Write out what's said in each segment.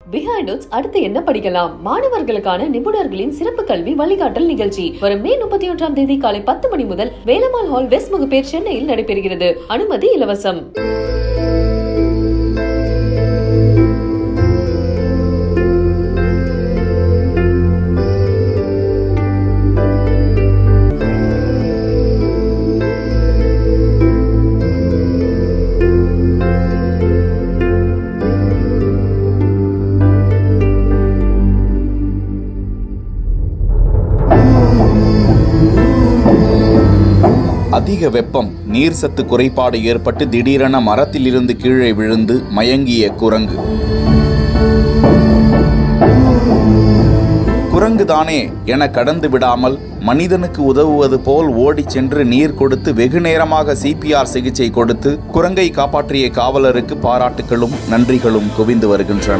behind notes அடுத்து என்ன படிக்கலாம் மாணவர்களுக்கான நிபுணர்களின் சிறப்பு கல்வி வழிகாட்டல் நிகழ்ச்சி வரும் மே முப்பத்தி ஒன்றாம் தேதி காலை பத்து மணி முதல் வேலம்மாள் ஹால் வெஸ்ட் முகப்பேர் சென்னையில் நடைபெறுகிறது அனுமதி இலவசம் அதிக வெப்பம் நீர் சத்து குறைபாடு ஏற்பட்டு திடீரென மரத்திலிருந்து கீழே விழுந்து மயங்கிய குரங்கு குரங்குதானே என கடந்து விடாமல் மனிதனுக்கு உதவுவது போல் ஓடிச் சென்று நீர் கொடுத்து வெகு நேரமாக சிபிஆர் சிகிச்சை கொடுத்து குரங்கை காப்பாற்றிய காவலருக்கு பாராட்டுகளும் நன்றிகளும் குவிந்து வருகின்றன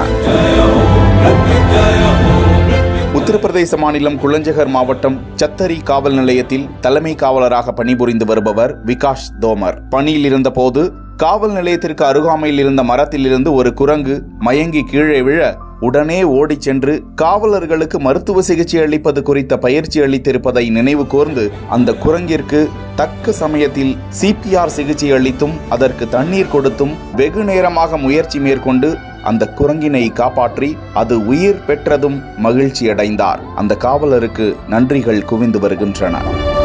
உத்தரப்பிரதேச மாநிலம் குளஞ்சகர் மாவட்டம் சத்தரி காவல் நிலையத்தில் தலைமை காவலராக பணிபுரிந்து வருபவர் விகாஷ் தோமர் பணியில் இருந்தபோது காவல் நிலையத்திற்கு அருகாமையில் இருந்த மரத்திலிருந்து ஒரு குரங்கு மயங்கி கீழே விழ உடனே ஓடிச் சென்று காவலர்களுக்கு மருத்துவ சிகிச்சை அளிப்பது குறித்த பயிற்சி அளித்திருப்பதை நினைவு கூர்ந்து அந்த குரங்கிற்கு தக்க சமயத்தில் சிபிஆர் சிகிச்சை அளித்தும் அதற்கு தண்ணீர் கொடுத்தும் வெகு நேரமாக முயற்சி மேற்கொண்டு அந்த குரங்கினை காப்பாற்றி அது உயிர் பெற்றதும் மகிழ்ச்சி அடைந்தார் அந்த காவலருக்கு நன்றிகள் குவிந்து வருகின்றன